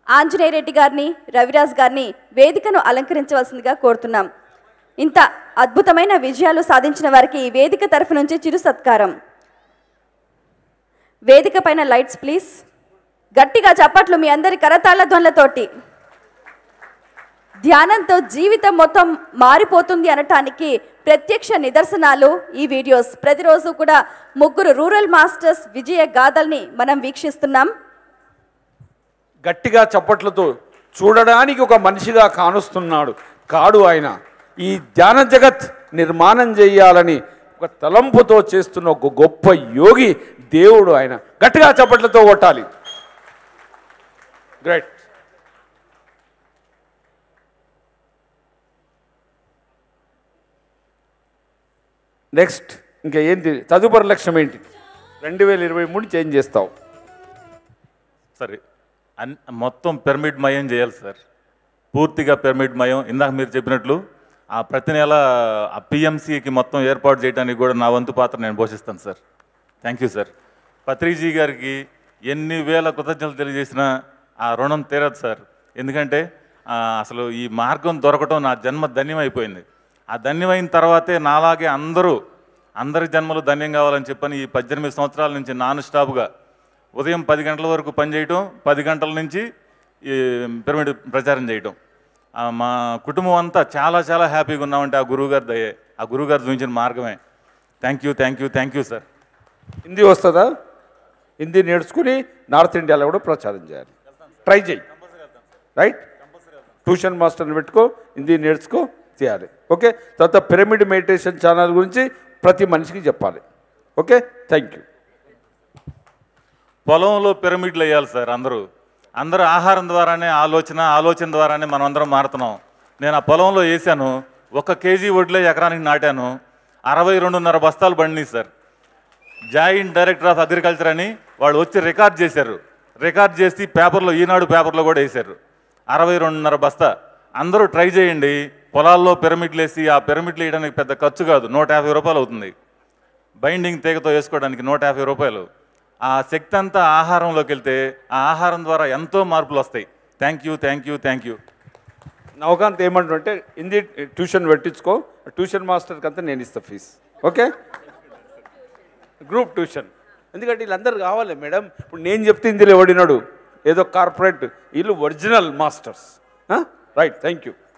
ఆంజనేయ రెడ్డి గారిని రవిరాజ్ గారిని వేదికను అలంకరించవలసిందిగా కోరుతున్నాం ఇంత అద్భుతమైన విజయాలు సాధించిన వారికి ఈ వేదిక తరఫు నుంచి చిరు సత్కారం వేదిక పైన లైట్స్ ప్లీజ్ గట్టిగా చప్పట్లు మీ అందరి కరతాళ ధ్వనులతోటి ధ్యానంతో జీవితం మొత్తం మారిపోతుంది అనటానికి ప్రత్యక్ష నిదర్శనాలు ఈ వీడియోస్ ప్రతిరోజు కూడా ముగ్గురు రూరల్ మాస్టర్స్ విజయ గాథల్ని మనం వీక్షిస్తున్నాం గట్టిగా చప్పట్లతో చూడడానికి ఒక మనిషిగా కానుస్తున్నాడు కాడు ఆయన ఈ ధ్యాన జగత్ నిర్మాణం చేయాలని ఒక తలంపుతో చేస్తున్న ఒక గొప్ప యోగి దేవుడు ఆయన గట్టిగా చప్పట్లతో కొట్టాలి గ్రేట్ నెక్స్ట్ ఇంకా ఏంటి తదుపరి లక్ష్యం ఏంటి రెండు వేల ఇరవై మూడు చేంజ్ చేస్తావు సరే అన్ మొత్తం పిరమిడ్ మయం చేయాలి సార్ పూర్తిగా పిరమిడ్ మయం ఇందాక మీరు చెప్పినట్లు ఆ ప్రతి నెల ఆ పిఎంసికి మొత్తం ఏర్పాటు చేయడానికి కూడా నా వంతు పాత్ర నేను పోషిస్తాను sir thank you sir Patriji గారికి ఎన్ని వేల కృతజ్ఞతలు తెలియజేసినా ఆ రుణం తీరదు సార్ ఎందుకంటే ఆ, అసలు ఈ మార్గం దొరకటం నా జన్మ ధన్యమైపోయింది ఆ ధన్యమైన తర్వాతే నాలాగే అందరూ అందరి జన్మలు ధన్యం కావాలని చెప్పని ఈ పద్దెనిమిది సంవత్సరాల నుంచి నాన్ స్టాప్గా ఉదయం పది గంటల వరకు పనిచేయటం పది గంటల నుంచి ఈ పిరమిడ్ ప్రచారం చేయటం ఆ, మా కుటుంబం అంతా చాలా చాలా హ్యాపీగా ఉన్నామంటే ఆ గురువుగారి దయే ఆ గురువుగారు చూపించిన మార్గమే thank you thank you thank you sir Hindi వస్తుందా హిందీ నేర్చుకుని నార్త్ ఇండియాలో కూడా ప్రచారం చేయాలి ట్రై చేయి రైట్ ట్యూషన్ మాస్టర్ని పెట్టుకో హిందీ నేర్చుకో చేయాలి ఓకే తర్వాత పిరమిడ్ మెడిటేషన్ ఛానల్ గురించి ప్రతి మనిషికి చెప్పాలి ఓకే థ్యాంక్ యూ పొలంలో పిరమిడ్లు వేయాలి సార్ అందరూ అందరూ ఆహారం ద్వారానే ఆలోచన ఆలోచన ద్వారానే మనం అందరం మారుతున్నాం నేను ఆ పొలంలో వేసాను ఒక కేజీ వడ్లే ఎకరానికి నాటాను అరవై రెండున్నర బస్తాలు బండి sir joint director of agriculture అని వాళ్ళు వచ్చి రికార్డ్ చేశారు రికార్డ్ చేసి పేపర్లో ఈనాడు పేపర్లో కూడా వేశారు అరవై రెండున్నర బస్తా అందరూ ట్రై చేయండి పొలాల్లో పిరమిడ్లు వేసి ఆ పిరమిడ్లు వేయడానికి పెద్ద ఖర్చు కాదు నూట యాభై రూపాయలు అవుతుంది బైండింగ్ తీగతో వేసుకోవడానికి నూట యాభై రూపాయలు ఆ శక్తి అంతా ఆహారంలోకి వెళ్తే ఆ ఆహారం ద్వారా ఎంతో మార్పులు వస్తాయి thank you thank you thank you Navakanth ఏమంటుంటే హిందీ ట్యూషన్ పెట్టించుకో ట్యూషన్ మాస్టర్కి అంతా నేను ఇస్తా ఫీజ్ ఓకే గ్రూప్ ట్యూషన్ ఎందుకంటే వీళ్ళందరూ కావాలి మేడం ఇప్పుడు నేను చెప్తే హిందీలో ఎవడినాడు ఏదో కార్పొరేట్ వీళ్ళు original masters right thank you